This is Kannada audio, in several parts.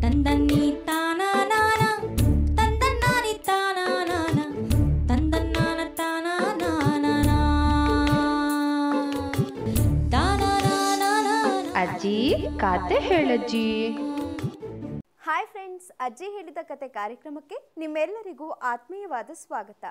ತಂದನ್ನಿ ತಾನಾನ ತಂದನ್ನಾನಿ ತಾನಾನ ತಂದನ್ನಾನ ತಾನಾನ ತಾನಾನ ಅಜ್ಜಿ ಕಾತೆ ಹೇಳಜ್ಜಿ ಹಾಯ್ ಫ್ರೆಂಡ್ಸ್ ಅಜ್ಜಿ ಹೇಳಿದ ಕತೆ ಕಾರ್ಯಕ್ರಮಕ್ಕೆ ನಿಮ್ಮೆಲ್ಲರಿಗೂ ಆತ್ಮೀಯವಾದ ಸ್ವಾಗತ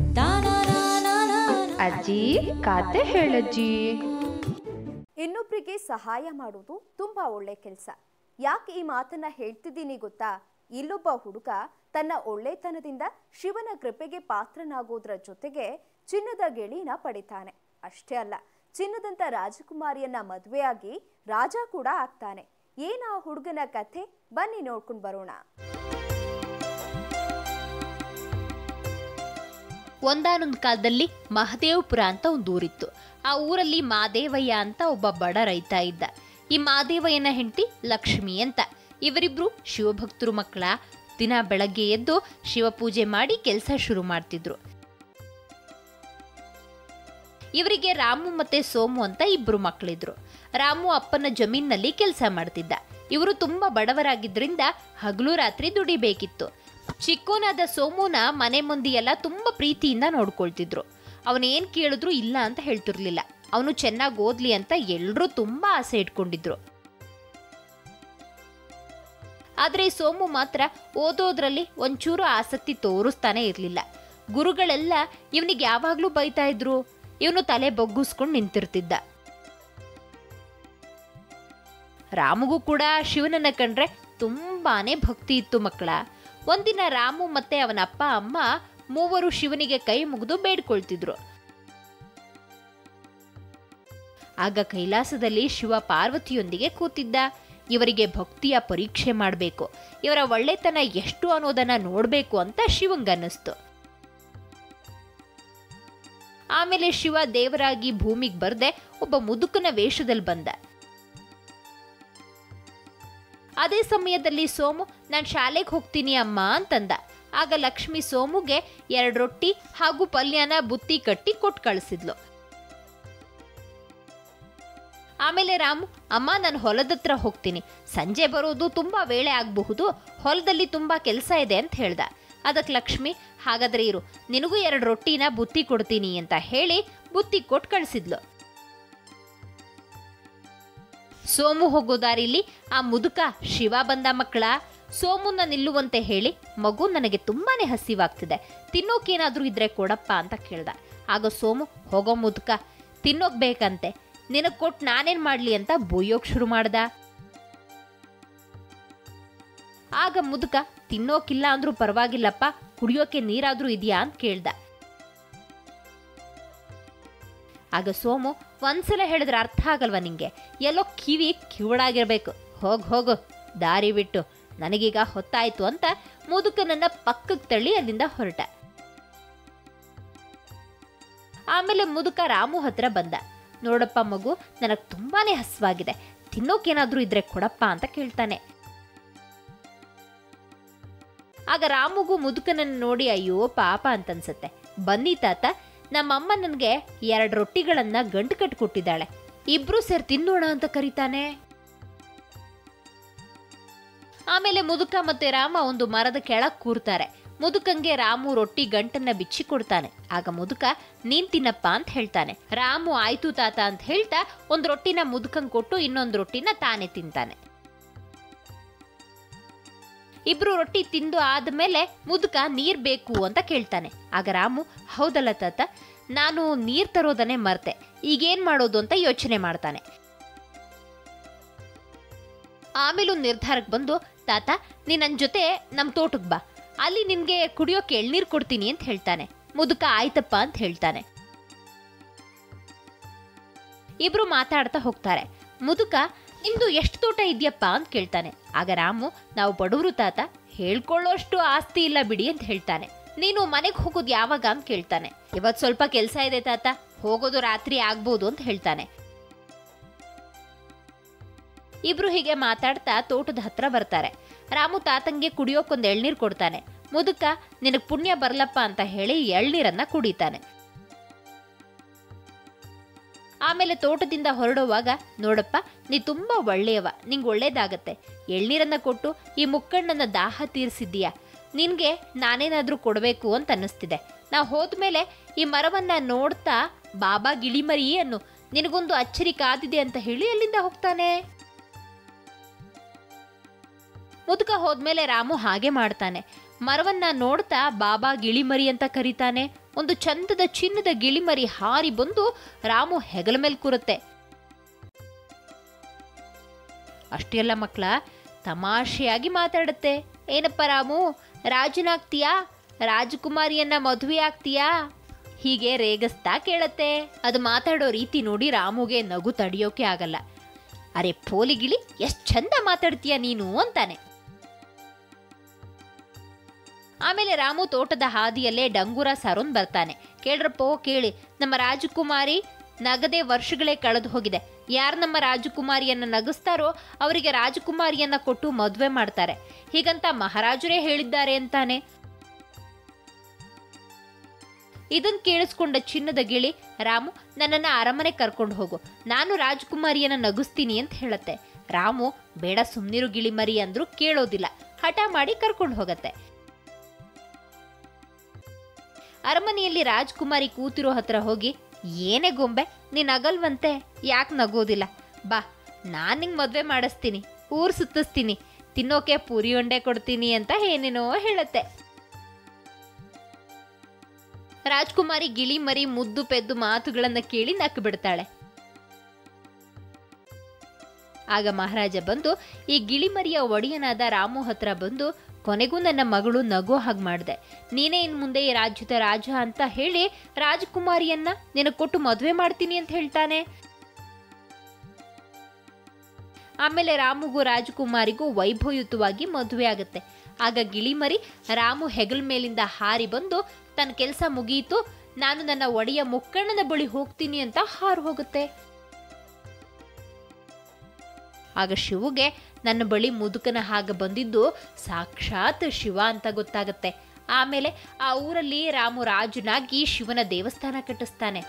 ಅಜ್ಜಿ ಕಾತೆ ಹೇಳಜ್ಜಿ ಇನ್ನೊಬ್ಬರಿಗೆ ಸಹಾಯ ಮಾಡುವುದು ತುಂಬಾ ಒಳ್ಳೆ ಕೆಲಸ ಯಾಕೆ ಈ ಮಾತನ್ನ ಹೇಳ್ತಿದ್ದೀನಿ ಗೊತ್ತಾ ಇಲ್ಲೊಬ್ಬ ಹುಡುಗ ತನ್ನ ಒಳ್ಳೆತನದಿಂದ ಶಿವನ ಕೃಪೆಗೆ ಪಾತ್ರನಾಗೋದ್ರ ಜೊತೆಗೆ ಚಿನ್ನದ ಗೆಳಿನ ಪಡಿತಾನೆ ಅಷ್ಟೇ ಅಲ್ಲ ಚಿನ್ನದಂತ ರಾಜಕುಮಾರಿಯನ್ನ ಮದುವೆಯಾಗಿ ರಾಜ ಕೂಡ ಆಗ್ತಾನೆ ಏನ ಆ ಹುಡುಗನ ಕಥೆ ಬನ್ನಿ ನೋಡ್ಕೊಂಡು ಬರೋಣ ಒಂದಾನೊಂದು ಕಾಲದಲ್ಲಿ ಮಹದೇವಪುರ ಅಂತ ಒಂದು ಊರಿತ್ತು ಆ ಊರಲ್ಲಿ ಮಾದೇವಯ್ಯ ಅಂತ ಒಬ್ಬ ಬಡ ರೈತ ಇದ್ದ ಈ ಮಾದೇವಯ್ಯನ ಹೆಂಡತಿ ಲಕ್ಷ್ಮಿ ಅಂತ ಇವರಿಬ್ರು ಶಿವಭಕ್ತರು ಮಕ್ಕಳ ದಿನ ಬೆಳಗ್ಗೆ ಎದ್ದು ಶಿವಪೂಜೆ ಮಾಡಿ ಕೆಲಸ ಶುರು ಮಾಡ್ತಿದ್ರು ಇವರಿಗೆ ರಾಮು ಮತ್ತೆ ಸೋಮು ಅಂತ ಇಬ್ರು ಮಕ್ಕಳಿದ್ರು ರಾಮು ಅಪ್ಪನ ಜಮೀನಲ್ಲಿ ಕೆಲಸ ಮಾಡ್ತಿದ್ದ ಇವರು ತುಂಬಾ ಬಡವರಾಗಿದ್ರಿಂದ ಹಗಲು ರಾತ್ರಿ ದುಡಿಬೇಕಿತ್ತು ಚಿಕ್ಕೋನಾದ ಸೋಮುನ ಮನೆ ಮಂದಿ ಎಲ್ಲ ತುಂಬಾ ಪ್ರೀತಿಯಿಂದ ನೋಡ್ಕೊಳ್ತಿದ್ರು ಅವನೇನ್ ಕೇಳಿದ್ರು ಇಲ್ಲ ಅಂತ ಹೇಳ್ತಿರ್ಲಿಲ್ಲ ಅವನು ಚೆನ್ನಾಗಿ ಓದ್ಲಿ ಅಂತ ಎಲ್ರೂ ತುಂಬಾ ಆಸೆ ಇಟ್ಕೊಂಡಿದ್ರು ಆದ್ರೆ ಸೋಮು ಮಾತ್ರ ಓದೋದ್ರಲ್ಲಿ ಒಂಚೂರು ಆಸಕ್ತಿ ತೋರಿಸ್ತಾನೆ ಇರ್ಲಿಲ್ಲ ಗುರುಗಳೆಲ್ಲ ಇವನಿಗೆ ಯಾವಾಗ್ಲೂ ಬೈತಾ ಇದ್ರು ಇವನು ತಲೆ ಬಗ್ಗಿಸ್ಕೊಂಡು ನಿಂತಿರ್ತಿದ್ದ ರಾಮುಗೂ ಕೂಡ ಶಿವನನ್ನ ಕಂಡ್ರೆ ತುಂಬಾನೇ ಭಕ್ತಿ ಇತ್ತು ಮಕ್ಕಳ ಒಂದಿನ ರಾಮು ಮತ್ತೆ ಅವನ ಅಪ್ಪ ಅಮ್ಮ ಮೂವರು ಶಿವನಿಗೆ ಕೈ ಮುಗಿದು ಬೇಡ್ಕೊಳ್ತಿದ್ರು ಆಗ ಕೈಲಾಸದಲ್ಲಿ ಶಿವ ಪಾರ್ವತಿಯೊಂದಿಗೆ ಕೂತಿದ್ದ ಇವರಿಗೆ ಭಕ್ತಿಯ ಪರೀಕ್ಷೆ ಮಾಡಬೇಕು ಇವರ ಒಳ್ಳೆತನ ಎಷ್ಟು ಅನ್ನೋದನ್ನ ನೋಡ್ಬೇಕು ಅಂತ ಶಿವಂಗನ್ನಿಸ್ತು ಆಮೇಲೆ ಶಿವ ದೇವರಾಗಿ ಭೂಮಿಗೆ ಬರ್ದೆ ಒಬ್ಬ ಮುದುಕನ ವೇಷದಲ್ಲಿ ಬಂದ ಅದೇ ಸಮಯದಲ್ಲಿ ಸೋಮು ನಾನು ಶಾಲೆಗೆ ಹೋಗ್ತೀನಿ ಅಮ್ಮ ಅಂತಂದ ಆಗ ಲಕ್ಷ್ಮಿ ಸೋಮುಗೆ ಎರಡು ರೊಟ್ಟಿ ಹಾಗೂ ಪಲ್ಯನ ಬುತ್ತಿ ಕಟ್ಟಿ ಕೊಟ್ಟು ಕಳಿಸಿದ್ಲು ಆಮೇಲೆ ರಾಮು ಅಮ್ಮ ನಾನು ಹೊಲದ ಹತ್ರ ಹೋಗ್ತೀನಿ ಸಂಜೆ ಬರೋದು ತುಂಬಾ ವೇಳೆ ಆಗಬಹುದು ಹೊಲದಲ್ಲಿ ತುಂಬಾ ಕೆಲಸ ಇದೆ ಅಂತ ಹೇಳ್ದ ಅದಕ್ಕೆ ಲಕ್ಷ್ಮಿ ಹಾಗಾದ್ರೆ ಇರು ನಿನಗೂ ಎರಡು ರೊಟ್ಟಿನ ಬುತ್ತಿ ಕೊಡ್ತೀನಿ ಅಂತ ಹೇಳಿ ಬುತ್ತಿ ಕೊಟ್ಟು ಕಳಿಸಿದ್ಲು ಸೋಮು ಹೋಗೋ ದಾರಿಲಿ ಆ ಮುದುಕ ಶಿವ ಬಂದ ಮಕ್ಕಳ ಸೋಮುನ ನಿಲ್ಲುವಂತೆ ಹೇಳಿ ಮಗು ನನಗೆ ತುಂಬಾನೇ ಹಸಿವಾಗ್ತಿದೆ ತಿನ್ನೋಕೇನಾದ್ರೂ ಇದ್ರೆ ಕೊಡಪ್ಪ ಅಂತ ಕೇಳ್ದ ಆಗ ಸೋಮು ಹೋಗೋ ಮುದುಕ ತಿನ್ನೋಕ್ ಬೇಕಂತೆ ನಿನಗ್ ಕೊಟ್ಟು ನಾನೇನ್ ಮಾಡ್ಲಿ ಅಂತ ಬೊಯ್ಯೋಕ್ ಶುರು ಮಾಡ್ದ ಆಗ ಮುದುಕ ತಿನ್ನೋಕಿಲ್ಲ ಅಂದ್ರೂ ಪರವಾಗಿಲ್ಲಪ್ಪ ಕುಡಿಯೋಕೆ ನೀರಾದ್ರೂ ಇದೆಯಾ ಅಂತ ಕೇಳ್ದ ಆಗ ಸೋಮು ಒಂದ್ಸಲ ಹೇಳಿದ್ರೆ ಅರ್ಥ ಆಗಲ್ವಾ ನಿಂಗೆ ಎಲ್ಲೋ ಕಿವಿ ಕಿವುಡಾಗಿರ್ಬೇಕು ಹೋಗ್ ಹೋಗು ದಾರಿ ಬಿಟ್ಟು ನನಗೀಗ ಹೊತ್ತಾಯ್ತು ಅಂತ ಮುದುಕನನ್ನ ಪಕ್ಕಕ್ಕೆ ತಳ್ಳಿ ಅಲ್ಲಿಂದ ಹೊರಟ ಆಮೇಲೆ ಮುದುಕ ರಾಮು ಹತ್ರ ಬಂದ ನೋಡಪ್ಪ ಮಗು ನನಗೆ ತುಂಬಾನೇ ಹಸ್ವಾಗಿದೆ ತಿನ್ನೋಕೇನಾದ್ರೂ ಇದ್ರೆ ಕೊಡಪ್ಪ ಅಂತ ಕೇಳ್ತಾನೆ ಆಗ ರಾಮುಗೂ ಮುದುಕನನ್ನು ನೋಡಿ ಅಯ್ಯೋ ಪಾಪ ಅಂತನ್ಸತ್ತೆ ಬನ್ನಿ ತಾತ ನಮ್ಮಮ್ಮ ನನಗೆ ಎರಡು ರೊಟ್ಟಿಗಳನ್ನ ಗಂಟು ಕಟ್ಟು ಕೊಟ್ಟಿದ್ದಾಳೆ ಇಬ್ರು ಸೇರಿ ತಿನ್ನೋಣ ಅಂತ ಕರೀತಾನೆ ಆಮೇಲೆ ಮುದುಕ ಮತ್ತೆ ರಾಮ ಒಂದು ಮರದ ಕೆಳಗ್ ಕೂರ್ತಾರೆ ಮುದುಕಂಗೆ ರಾಮು ರೊಟ್ಟಿ ಗಂಟನ್ನ ಬಿಚ್ಚಿ ಕೊಡ್ತಾನೆ ಆಗ ಮುದುಕ ನೀನ್ ತಿನ್ನಪ್ಪ ಅಂತ ಹೇಳ್ತಾನೆ ರಾಮು ಆಯ್ತು ತಾತ ಅಂತ ಹೇಳ್ತಾ ಒಂದ್ ರೊಟ್ಟಿನ ಮುದುಕಂಗ್ ಕೊಟ್ಟು ಇನ್ನೊಂದು ರೊಟ್ಟಿನ ತಾನೇ ತಿಂತಾನೆ ಇಬ್ರು ರೊಟ್ಟಿ ತಿಂದು ಆದ್ಮೇಲೆ ಮುದುಕ ನೀರ್ ಬೇಕು ಅಂತ ಕೇಳ್ತಾನೆ ಆಗ ರಾಮು ಹೌದಲ್ಲ ತಾತ ನಾನು ನೀರ್ ತರೋದನ್ನೇ ಮರ್ತೆ ಈಗೇನ್ ಮಾಡೋದು ಅಂತ ಯೋಚನೆ ಮಾಡ್ತಾನೆ ಆಮೇಲೆ ಒಂದು ನಿರ್ಧಾರಕ್ಕೆ ಬಂದು ತಾತ ನೀ ನನ್ನ ಜೊತೆ ನಮ್ಮ ತೋಟಕ್ಕೆ ಬಾ ಅಲ್ಲಿ ನಿನ್ಗೆ ಕುಡಿಯೋಕೆ ಎಳ್ನೀರ್ ಕೊಡ್ತೀನಿ ಅಂತ ಹೇಳ್ತಾನೆ ಮುದುಕ ಆಯ್ತಪ್ಪ ಅಂತ ಹೇಳ್ತಾನೆ ಇಬ್ರು ಮಾತಾಡ್ತಾ ಹೋಗ್ತಾರೆ ಮುದುಕ ನಿಮ್ದು ಎಷ್ಟು ತೋಟ ಇದೆಯಪ್ಪ ಅಂತ ಕೇಳ್ತಾನೆ ಆಗ ರಾಮು ನಾವು ಬಡವರು ತಾತ ಹೇಳ್ಕೊಳ್ಳೋಷ್ಟು ಆಸ್ತಿ ಇಲ್ಲ ಬಿಡಿ ಅಂತ ಹೇಳ್ತಾನೆ ನೀನು ಮನೆಗೆ ಹೋಗೋದು ಯಾವಾಗ ಅಂತ ಕೇಳ್ತಾನೆ ಇವತ್ ಸ್ವಲ್ಪ ಕೆಲಸ ಇದೆ ತಾತ ಹೋಗೋದು ರಾತ್ರಿ ಆಗ್ಬೋದು ಅಂತ ಹೇಳ್ತಾನೆ ಇಬ್ರು ಹೀಗೆ ಮಾತಾಡ್ತಾ ತೋಟದ ಹತ್ರ ಬರ್ತಾರೆ ರಾಮು ತಾತಂಗೆ ಕುಡಿಯೋಕೊಂದ್ ಎಳ್ನೀರ್ ಕೊಡ್ತಾನೆ ಮುದುಕ ನಿನಗ್ ಪುಣ್ಯ ಬರ್ಲಪ್ಪ ಅಂತ ಹೇಳಿ ಎಳ್ನೀರನ್ನ ಕುಡಿತಾನೆ ಆಮೇಲೆ ತೋಟದಿಂದ ಹೊರಡುವಾಗ ನೋಡಪ್ಪ ನೀ ತುಂಬ ಒಳ್ಳೆಯವ ನಿಂಗೆ ಒಳ್ಳೇದಾಗತ್ತೆ ಎಳ್ನೀರನ್ನ ಕೊಟ್ಟು ಈ ಮುಕ್ಕಣ್ಣನ ದಾಹ ತೀರಿಸಿದ್ದೀಯಾ ನಿನಗೆ ನಾನೇನಾದರೂ ಕೊಡಬೇಕು ಅಂತ ಅನ್ನಿಸ್ತಿದೆ ನಾ ಹೋದ್ಮೇಲೆ ಈ ಮರವನ್ನ ನೋಡ್ತಾ ಬಾಬಾ ಗಿಳಿಮರಿ ಅನ್ನು ನಿನಗೊಂದು ಅಚ್ಚರಿ ಕಾದಿದೆ ಅಂತ ಹೇಳಿ ಅಲ್ಲಿಂದ ಹೋಗ್ತಾನೆ ಮುದುಕ ಹೋದ್ಮೇಲೆ ರಾಮು ಹಾಗೆ ಮಾಡ್ತಾನೆ ಮರವನ್ನ ನೋಡ್ತಾ ಬಾಬಾ ಗಿಳಿಮರಿ ಅಂತ ಕರೀತಾನೆ ಒಂದು ಚಂದದ ಚಿನ್ನದ ಗಿಳಿಮರಿ ಹಾರಿ ಬಂದು ರಾಮು ಹೆಗಲ ಮೇಲೆ ಕೂರುತ್ತೆ ಅಷ್ಟೆಲ್ಲ ಮಕ್ಕಳ ತಮಾಷೆಯಾಗಿ ಮಾತಾಡುತ್ತೆ ಏನಪ್ಪ ರಾಮು ರಾಜನಾಗ್ತೀಯಾ ರಾಜಕುಮಾರಿಯನ್ನ ಮದುವೆ ಆಗ್ತೀಯಾ ಹೀಗೆ ರೇಗಸ್ತಾ ಕೇಳತ್ತೆ ಅದು ಮಾತಾಡೋ ರೀತಿ ನೋಡಿ ರಾಮುಗೆ ನಗು ತಡೆಯೋಕೆ ಆಗಲ್ಲ ಅರೆ ಪೋಲಿಗಿಳಿ ಎಷ್ಟ್ ಚಂದ ಮಾತಾಡ್ತೀಯ ನೀನು ಅಂತಾನೆ ಆಮೇಲೆ ರಾಮು ತೋಟದ ಹಾದಿಯಲ್ಲೇ ಡಂಗೂರ ಸಾರೋನ್ ಬರ್ತಾನೆ ಕೇಳ್ರಪ್ಪೋ ಕೇಳಿ ನಮ್ಮ ರಾಜಕುಮಾರಿ ನಗದೆ ವರ್ಷಗಳೇ ಕಳೆದು ಹೋಗಿದೆ ಯಾರು ನಮ್ಮ ರಾಜಕುಮಾರಿಯನ್ನ ನಗಿಸ್ತಾರೋ ಅವರಿಗೆ ರಾಜಕುಮಾರಿಯನ್ನ ಕೊಟ್ಟು ಮದುವೆ ಮಾಡ್ತಾರೆ ಹೀಗಂತ ಮಹಾರಾಜರೇ ಹೇಳಿದ್ದಾರೆ ಅಂತಾನೆ ಇದನ್ ಕೇಳಿಸ್ಕೊಂಡ ಚಿನ್ನದ ಗಿಳಿ ರಾಮು ನನ್ನನ್ನ ಅರಮನೆ ಕರ್ಕೊಂಡು ಹೋಗು ನಾನು ರಾಜಕುಮಾರಿಯನ್ನ ನಗಿಸ್ತೀನಿ ಅಂತ ಹೇಳತ್ತೆ ರಾಮು ಬೇಡ ಸುಮ್ನಿರು ಗಿಳಿ ಮರಿ ಅಂದ್ರೂ ಕೇಳೋದಿಲ್ಲ ಹಠ ಮಾಡಿ ಕರ್ಕೊಂಡು ಹೋಗತ್ತೆ ಅರಮನೆಯಲ್ಲಿ ರಾಜ್ಕುಮಾರಿ ಕೂತಿರೋ ಹತ್ರ ಹೋಗಿ ಏನೇ ಗೊಂಬೆ ನೀನ್ ನಗಲ್ವಂತೆ ಯಾಕೆ ನಗೋದಿಲ್ಲ ಬಾ ನಾನ್ ನಿಂಗ್ ಮದ್ವೆ ಮಾಡಿಸ್ತೀನಿ ಊರ್ ಸುತ್ತಿಸ್ತೀನಿ ತಿನ್ನೋಕೆ ಪುರಿ ಉಂಡೆ ಕೊಡ್ತೀನಿ ಅಂತ ಏನೇನೋ ಹೇಳತ್ತೆ ರಾಜ್ಕುಮಾರಿ ಗಿಳಿ ಮರಿ ಮುದ್ದು ಪೆದ್ದು ಮಾತುಗಳನ್ನ ಕೇಳಿ ನಕ್ಕು ಬಿಡ್ತಾಳೆ ಆಗ ಮಹಾರಾಜ ಬಂದು ಈ ಗಿಳಿಮರಿಯ ಒಡೆಯನಾದ ರಾಮು ಹತ್ರ ಬಂದು ಕೊನೆಗೂ ನನ್ನ ಮಗಳು ನಗೋ ಹಾಗೆ ಮಾಡಿದೆ ನೀನೇ ಇನ್ ಮುಂದೆ ಈ ರಾಜ್ಯದ ರಾಜ ಅಂತ ಹೇಳಿ ರಾಜಕುಮಾರಿಯನ್ನ ನಿನಗೆ ಕೊಟ್ಟು ಮದುವೆ ಮಾಡ್ತೀನಿ ಅಂತ ಹೇಳ್ತಾನೆ ಆಮೇಲೆ ರಾಮುಗೂ ರಾಜಕುಮಾರಿಗೂ ವೈಭವಯುತವಾಗಿ ಮದುವೆ ಆಗುತ್ತೆ ಆಗ ಗಿಳಿಮರಿ ರಾಮು ಹೆಗಲ ಮೇಲಿಂದ ಹಾರಿ ಬಂದು ತನ್ನ ಕೆಲಸ ಮುಗಿಯಿತು ನಾನು ನನ್ನ ಒಡೆಯ ಮುಕ್ಕಣ್ಣನ ಬಳಿ ಹೋಗ್ತೀನಿ ಅಂತ ಹಾರು ಹೋಗುತ್ತೆ ಆಗ ಶಿವುಗೆ ನನ್ನ ಬಳಿ ಮುದುಕನ ಹಾಗೆ ಬಂದಿದ್ದು ಸಾಕ್ಷಾತ್ ಶಿವ ಅಂತ ಗೊತ್ತಾಗತ್ತೆ ಆಮೇಲೆ ಆ ಊರಲ್ಲಿ ರಾಮು ರಾಜನಾಗಿ ಶಿವನ ದೇವಸ್ಥಾನ ಕಟ್ಟಿಸ್ತಾನೆ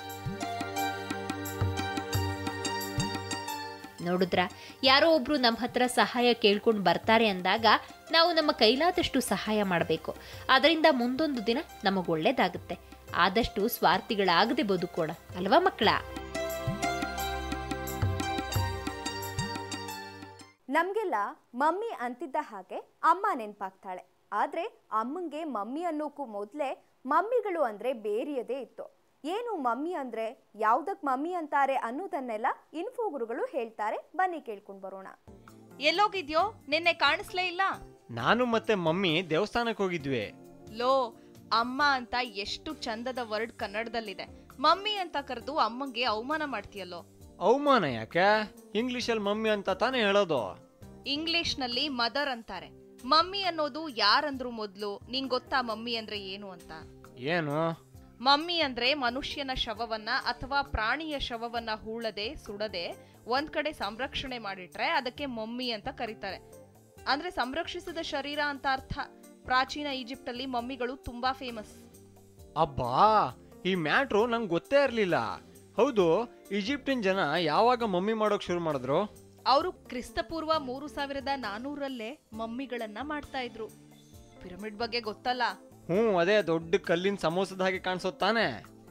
ನೋಡಿದ್ರ ಯಾರೋ ಒಬ್ರು ನಮ್ಮ ಹತ್ರ ಸಹಾಯ ಕೇಳ್ಕೊಂಡು ಬರ್ತಾರೆ ಅಂದಾಗ ನಾವು ನಮ್ಮ ಕೈಲಾದಷ್ಟು ಸಹಾಯ ಮಾಡಬೇಕು ಅದರಿಂದ ಮುಂದೊಂದು ದಿನ ನಮಗೆ ಒಳ್ಳೇದಾಗುತ್ತೆ ಆದಷ್ಟು ಸ್ವಾರ್ಥಿಗಳಾಗದೆ ಬದುಕೋಣ ಅಲ್ವಾ ಮಕ್ಕಳ ನಮ್ಗೆಲ್ಲ ಮಮ್ಮಿ ಅಂತಿದ್ದ ಹಾಗೆ ಅಮ್ಮ ನೆನ್ಪಾಗ್ತಾಳೆ ಆದ್ರೆ ಅಮ್ಮಂಗೆ ಮಮ್ಮಿ ಅನ್ನೋಕ್ಕೂ ಮೊದಲೇ ಮಮ್ಮಿಗಳು ಅಂದ್ರೆ ಬೇರೆಯದೇ ಇತ್ತು ಏನು ಮಮ್ಮಿ ಅಂದ್ರೆ ಯಾವ್ದಕ್ ಮಮ್ಮಿ ಅಂತಾರೆ ಅನ್ನೋದನ್ನೆಲ್ಲ ಇನ್ಫೋ ಗುರುಗಳು ಹೇಳ್ತಾರೆ ಬನ್ನಿ ಕೇಳ್ಕೊಂಡ್ ಬರೋಣ ಎಲ್ಲೋಗಿದ್ಯೋ ನಿನ್ನೆ ಕಾಣಿಸ್ಲೇ ಇಲ್ಲ ನಾನು ಮತ್ತೆ ಮಮ್ಮಿ ದೇವಸ್ಥಾನಕ್ಕೆ ಹೋಗಿದ್ವಿ ಲೋ ಅಮ್ಮ ಅಂತ ಎಷ್ಟು ಚಂದದ ವರ್ಡ್ ಕನ್ನಡದಲ್ಲಿದೆ ಮಮ್ಮಿ ಅಂತ ಕರೆದು ಅಮ್ಮಂಗೆ ಅವಮಾನ ಮಾಡ್ತೀಯಲ್ಲೋ ಅವಮಾನ ಯಾಕೆ ಇಂಗ್ಲಿಷಲ್ಲಿ ಮಮ್ಮಿ ಅಂತ ತಾನೇ ಹೇಳೋದು ಇಂಗ್ಲಿಷ್ನಲ್ಲಿ ಮದರ್ ಅಂತಾರೆ ಮಮ್ಮಿ ಅನ್ನೋದು ಯಾರಂದ್ರು ಮೊದ್ಲು ನಿಂಗ್ ಗೊತ್ತಾ ಮಮ್ಮಿ ಅಂದ್ರೆ ಏನು ಅಂತ ಏನು ಮಮ್ಮಿ ಅಂದ್ರೆ ಮನುಷ್ಯನ ಶವವನ್ನ ಅಥವಾ ಪ್ರಾಣಿಯ ಶವವನ್ನ ಹೂಳದೆ ಸುಡದೆ ಒಂದ್ ಕಡೆ ಸಂರಕ್ಷಣೆ ಮಾಡಿಟ್ರೆ ಅದಕ್ಕೆ ಮಮ್ಮಿ ಅಂತ ಕರೀತಾರೆ ಅಂದ್ರೆ ಸಂರಕ್ಷಿಸಿದ ಶರೀರ ಅಂತ ಅರ್ಥ ಪ್ರಾಚೀನ ಈಜಿಪ್ಟ್ ಅಲ್ಲಿ ಮಮ್ಮಿಗಳು ತುಂಬಾ ಫೇಮಸ್ ಅಬ್ಬಾ ಈ ಮ್ಯಾಟ್ರು ನಂಗೆ ಗೊತ್ತೇ ಇರಲಿಲ್ಲ ಹೌದು ಈಜಿಪ್ಟಿನ ಜನ ಯಾವಾಗ ಮಮ್ಮಿ ಮಾಡೋಕ್ ಶುರು ಮಾಡಿದ್ರು ಅವರು ಕ್ರಿಸ್ತಪೂರ್ವ ಮೂರು ಸಾವಿರದ ನಾನೂರಲ್ಲೇ ಮಮ್ಮಿಗಳನ್ನ ಮಾಡ್ತಾ ಇದ್ರು ಪಿರಮಿಡ್ ಬಗ್ಗೆ ಗೊತ್ತಲ್ಲ ಹ್ಞೂ ಅದೇ ದೊಡ್ಡ ಕಲ್ಲಿನ ಸಮೋಸದ ಹಾಗೆ ಕಾಣಿಸೋದ್ ತಾನೇ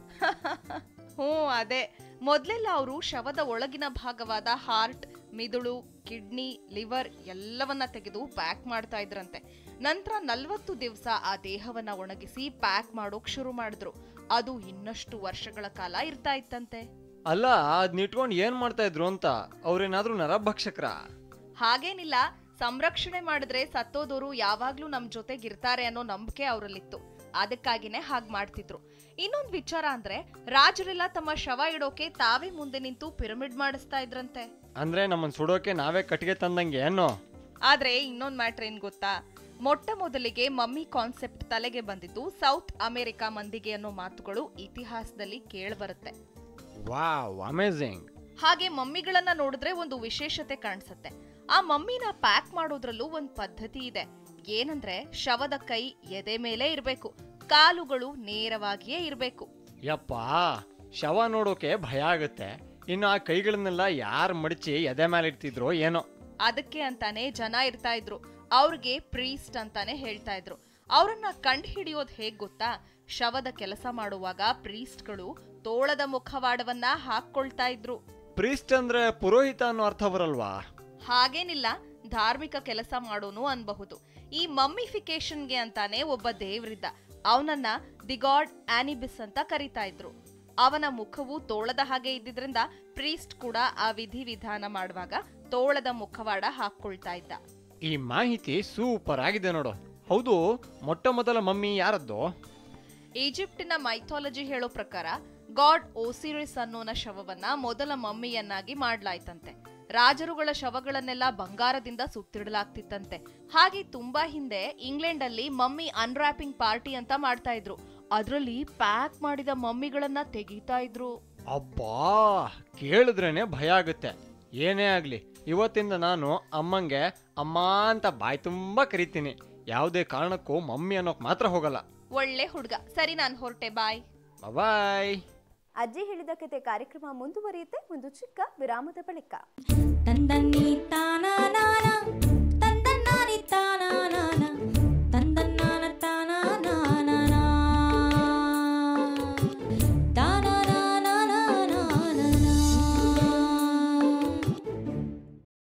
ಹ್ಞೂ ಅದೇ ಮೊದ್ಲೆಲ್ಲ ಅವರು ಶವದ ಒಳಗಿನ ಭಾಗವಾದ ಹಾರ್ಟ್ ಮಿದುಳು ಕಿಡ್ನಿ ಲಿವರ್ ಎಲ್ಲವನ್ನ ತೆಗೆದು ಪ್ಯಾಕ್ ಮಾಡ್ತಾ ಇದ್ರಂತೆ ನಂತರ ನಲ್ವತ್ತು ದಿವಸ ಆ ದೇಹವನ್ನ ಒಣಗಿಸಿ ಪ್ಯಾಕ್ ಮಾಡೋಕ್ ಶುರು ಮಾಡಿದ್ರು ಅದು ಇನ್ನಷ್ಟು ವರ್ಷಗಳ ಕಾಲ ಇರ್ತಾ ಇತ್ತಂತೆ ಅಲ್ಲ ಅದ್ನ ಇಟ್ಕೊಂಡು ಏನ್ ಮಾಡ್ತಾ ಇದ್ರು ಅಂತ ಅವ್ರೇನಾದ್ರೂ ನರಭಕ್ಷಕ್ರ ಹಾಗೇನಿಲ್ಲ ಸಂರಕ್ಷಣೆ ಮಾಡಿದ್ರೆ ಸತ್ತೋದವರು ಯಾವಾಗ್ಲೂ ನಮ್ ಜೊತೆಗಿರ್ತಾರೆ ಅನ್ನೋ ನಂಬಿಕೆ ಅವರಲ್ಲಿತ್ತು ಅದಕ್ಕಾಗಿನೇ ಹಾಗ್ ಮಾಡ್ತಿದ್ರು ಇನ್ನೊಂದ್ ವಿಚಾರ ಅಂದ್ರೆ ರಾಜರೆಲ್ಲ ತಮ್ಮ ಶವ ಇಡೋಕೆ ತಾವೇ ಮುಂದೆ ನಿಂತು ಪಿರಮಿಡ್ ಮಾಡಿಸ್ತಾ ಇದ್ರಂತೆ ಅಂದ್ರೆ ನಮ್ಮನ್ ಸುಡೋಕೆ ನಾವೇ ಕಟ್ಟಿಗೆ ತಂದಂಗೆ ಏನೋ ಆದ್ರೆ ಇನ್ನೊಂದ್ ಮ್ಯಾಟ್ರ್ ಏನ್ ಗೊತ್ತಾ ಮೊಟ್ಟ ಮೊದಲಿಗೆ ಮಮ್ಮಿ ಕಾನ್ಸೆಪ್ಟ್ ತಲೆಗೆ ಬಂದಿದ್ದು ಸೌತ್ ಅಮೆರಿಕಾ ಮಂದಿಗೆ ಅನ್ನೋ ಮಾತುಗಳು ಇತಿಹಾಸದಲ್ಲಿ ಕೇಳ್ಬರುತ್ತೆ ವಾವ್ ಅಮೇಝಿಂಗ್ ಹಾಗೆ ಮಮ್ಮಿಗಳನ್ನ ನೋಡಿದ್ರೆ ಒಂದು ವಿಶೇಷತೆ ಕಾಣಿಸುತ್ತೆ ಆ ಮಮ್ಮಿನ ಪ್ಯಾಕ್ ಮಾಡೋದ್ರಲ್ಲೂ ಒಂದ್ ಪದ್ಧತಿ ಇದೆ ಏನಂದ್ರೆ ಶವದ ಕೈ ಎದೆ ಮೇಲೆ ಇರ್ಬೇಕು ಕಾಲುಗಳು ನೇರವಾಗಿಯೇ ಇರ್ಬೇಕು ಯಪ್ಪ ಶವ ನೋಡೋಕೆ ಭಯ ಆಗುತ್ತೆ ಇನ್ನು ಆ ಕೈಗಳನ್ನೆಲ್ಲ ಯಾರು ಮಡಚಿ ಎದೆ ಮೇಲೆ ಇಡ್ತಿದ್ರೋ ಏನೋ ಅದಕ್ಕೆ ಅಂತಾನೆ ಜನ ಇರ್ತಾ ಇದ್ರು ಅವ್ರಿಗೆ ಪ್ರೀಸ್ಟ್ ಅಂತಾನೆ ಹೇಳ್ತಾ ಇದ್ರು ಅವರನ್ನ ಕಂಡು ಹಿಡಿಯೋದ್ ಹೇಗ್ ಗೊತ್ತಾ ಶವದ ಕೆಲಸ ಮಾಡುವಾಗ ಪ್ರೀಸ್ಟ್ಗಳು ತೋಳದ ಮುಖವಾಡವನ್ನ ಹಾಕೊಳ್ತಾ ಇದ್ರು ಪ್ರೀಸ್ಟ್ ಅಂದ್ರೆ ಪುರೋಹಿತ ಅನ್ನೋ ಅರ್ಥ ಬರಲ್ವಾ ಹಾಗೇನಿಲ್ಲ ಧಾರ್ಮಿಕ ಕೆಲಸ ಮಾಡೋನು ಅನ್ಬಹುದು ಈ ಮಮ್ಮಿಫಿಕೇಶನ್ಗೆ ಅಂತಾನೆ ಒಬ್ಬ ದೇವ್ರಿದ್ದ ಅವನನ್ನ ದಿ ಗಾಡ್ ಆನಿಬಿಸ್ ಅಂತ ಕರಿತಾ ಇದ್ರು ಅವನ ಮುಖವು ತೋಳದ ಹಾಗೆ ಇದ್ದಿದ್ರಿಂದ ಪ್ರೀಸ್ಟ್ ಕೂಡ ಆ ವಿಧಿ ವಿಧಾನ ಮಾಡುವಾಗ ತೋಳದ ಮುಖವಾಡ ಹಾಕೊಳ್ತಾ ಇದ್ದ ಈ ಮಾಹಿತಿ ಸೂಪರ್ ಆಗಿದೆ ನೋಡು ಹೌದು ಮೊಟ್ಟ ಮೊದಲ ಮಮ್ಮಿ ಯಾರದ್ದು ಈಜಿಪ್ಟಿನ ಮೈಥಾಲಜಿ ಹೇಳೋ ಪ್ರಕಾರ ಗಾಡ್ ಓಸಿರಿಸ್ ಅನ್ನೋನ ಶವವನ್ನ ಮೊದಲ ಮಮ್ಮಿಯನ್ನಾಗಿ ಮಾಡ್ಲಾಯ್ತಂತೆ ರಾಜರುಗಳ ಶವಗಳನ್ನೆಲ್ಲ ಬಂಗಾರದಿಂದ ಸುತ್ತಿಡಲಾಗ್ತಿತ್ತಂತೆ ಹಾಗೆ ತುಂಬಾ ಹಿಂದೆ ಇಂಗ್ಲೆಂಡ್ ಅಲ್ಲಿ ಮಮ್ಮಿ ಅನ್ರಾಪಿಂಗ್ ಪಾರ್ಟಿ ಅಂತ ಮಾಡ್ತಾ ಇದ್ರು ಅದ್ರಲ್ಲಿ ಪ್ಯಾಕ್ ಮಾಡಿದ ಮಮ್ಮಿಗಳನ್ನ ತೆಗಿತಾ ಇದ್ರು ಅಬ್ಬಾ ಕೇಳಿದ್ರೇನೆ ಭಯ ಆಗುತ್ತೆ ಏನೇ ಆಗ್ಲಿ ಇವತ್ತಿಂದ ನಾನು ಅಮ್ಮಂಗೆ ಅಮ್ಮ ಅಂತ ಬಾಯಿ ತುಂಬಾ ಕರಿತೀನಿ ಯಾವುದೇ ಕಾರಣಕ್ಕೂ ಮಮ್ಮಿ ಅನ್ನೋಕ್ ಮಾತ್ರ ಹೋಗಲ್ಲ ಒಳ್ಳೆ ಹುಡ್ಗ ಸರಿ ನಾನ್ ಹೊರಟೆ ಬಾಯ್ ಬಾಯ್ ಅಜ್ಜಿ ಹೇಳಿದ ಕತೆ ಕಾರ್ಯಕ್ರಮ ಮುಂದುವರಿಯುತ್ತೆ ಒಂದು ಚಿಕ್ಕ ವಿರಾಮದ ಬಳಿಕ ತಂದನ್ನಿ ತಾನ